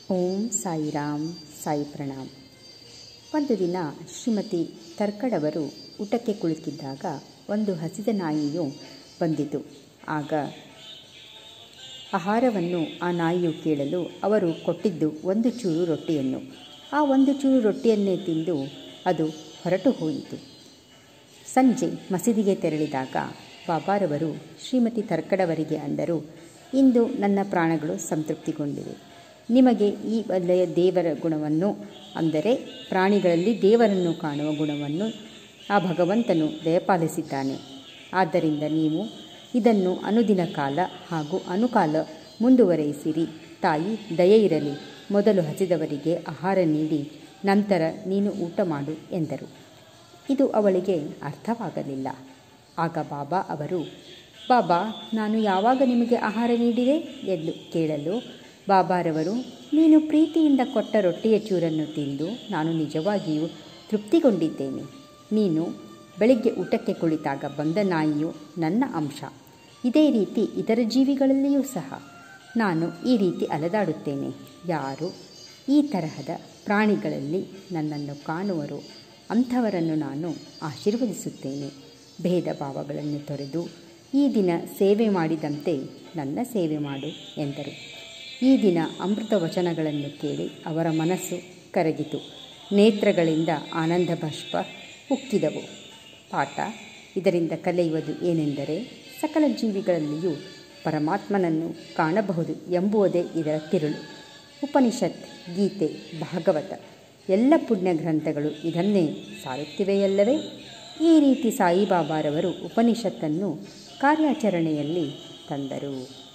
ಓಂ ಸಾಯಿರಾಮ್ ಸಾಯಿ ಪ್ರಣಾಮ್ ಒಂದು ದಿನ ಶ್ರೀಮತಿ ತರ್ಕಡವರು ಊಟಕ್ಕೆ ಕುಳಿತಿದ್ದಾಗ ಒಂದು ಹಸಿದ ನಾಯಿಯು ಬಂದಿತು ಆಗ ಆಹಾರವನ್ನು ಆ ನಾಯಿಯು ಕೇಳಲು ಅವರು ಕೊಟ್ಟಿದ್ದು ಒಂದು ಚೂರು ರೊಟ್ಟಿಯನ್ನು ಆ ಒಂದು ಚೂರು ರೊಟ್ಟಿಯನ್ನೇ ತಿಂದು ಅದು ಹೊರಟು ಹೋಯಿತು ಸಂಜೆ ಮಸೀದಿಗೆ ತೆರಳಿದಾಗ ಬಾಬಾರವರು ಶ್ರೀಮತಿ ತರ್ಕಡವರಿಗೆ ಅಂದರು ಇಂದು ನನ್ನ ಪ್ರಾಣಗಳು ಸಂತೃಪ್ತಿಗೊಂಡಿವೆ ನಿಮಗೆ ಈ ಒಳ್ಳೆಯ ದೇವರ ಗುಣವನ್ನು ಅಂದರೆ ಪ್ರಾಣಿಗಳಲ್ಲಿ ದೇವರನ್ನು ಕಾಣುವ ಗುಣವನ್ನು ಆ ಭಗವಂತನು ದಯಪಾಲಿಸಿದ್ದಾನೆ ಆದ್ದರಿಂದ ನೀವು ಇದನ್ನು ಅನುದಿನ ಕಾಲ ಹಾಗೂ ಅನುಕಾಲ ಮುಂದುವರೆಯಿಸಿರಿ ತಾಯಿ ದಯೆ ಇರಲಿ ಮೊದಲು ಹಸಿದವರಿಗೆ ಆಹಾರ ನೀಡಿ ನಂತರ ನೀನು ಊಟ ಮಾಡು ಎಂದರು ಇದು ಅವಳಿಗೆ ಅರ್ಥವಾಗಲಿಲ್ಲ ಆಗ ಬಾಬಾ ಅವರು ಬಾಬಾ ನಾನು ಯಾವಾಗ ನಿಮಗೆ ಆಹಾರ ನೀಡಿದೆ ಎಂದು ಕೇಳಲು ಬಾಬಾರವರು ನೀನು ಪ್ರೀತಿಯಿಂದ ಕೊಟ್ಟ ರೊಟ್ಟಿಯ ಚೂರನ್ನು ತಿಂದು ನಾನು ನಿಜವಾಗಿಯೂ ತೃಪ್ತಿಗೊಂಡಿದ್ದೇನೆ ನೀನು ಬೆಳಿಗ್ಗೆ ಊಟಕ್ಕೆ ಕುಳಿತಾಗ ಬಂದ ನಾಯಿಯು ನನ್ನ ಅಂಶ ಇದೇ ರೀತಿ ಇತರ ಜೀವಿಗಳಲ್ಲಿಯೂ ಸಹ ನಾನು ಈ ರೀತಿ ಅಲೆದಾಡುತ್ತೇನೆ ಯಾರು ಈ ತರಹದ ಪ್ರಾಣಿಗಳಲ್ಲಿ ನನ್ನನ್ನು ಕಾಣುವರೋ ಅಂಥವರನ್ನು ನಾನು ಆಶೀರ್ವದಿಸುತ್ತೇನೆ ಭೇದ ಭಾವಗಳನ್ನು ತೊರೆದು ಈ ದಿನ ಸೇವೆ ಮಾಡಿದಂತೆ ನನ್ನ ಸೇವೆ ಮಾಡು ಎಂದರು ಈ ದಿನ ಅಮೃತ ವಚನಗಳನ್ನು ಕೇಳಿ ಅವರ ಮನಸ್ಸು ಕರಗಿತು ನೇತ್ರಗಳಿಂದ ಆನಂದ ಬಾಷ್ಪ ಉಕ್ಕಿದವು ಪಾಠ ಇದರಿಂದ ಕಲಿಯುವುದು ಏನೆಂದರೆ ಸಕಲ ಜೀವಿಗಳಲ್ಲಿಯೂ ಪರಮಾತ್ಮನನ್ನು ಕಾಣಬಹುದು ಎಂಬುವುದೇ ಇದರ ತಿರುಳು ಉಪನಿಷತ್ ಗೀತೆ ಭಾಗವತ ಎಲ್ಲ ಪುಣ್ಯ ಗ್ರಂಥಗಳು ಇದನ್ನೇ ಸಾರುತ್ತಿವೆಯಲ್ಲವೇ ಈ ರೀತಿ ಸಾಯಿಬಾಬಾರವರು ಉಪನಿಷತ್ತನ್ನು ಕಾರ್ಯಾಚರಣೆಯಲ್ಲಿ ತಂದರು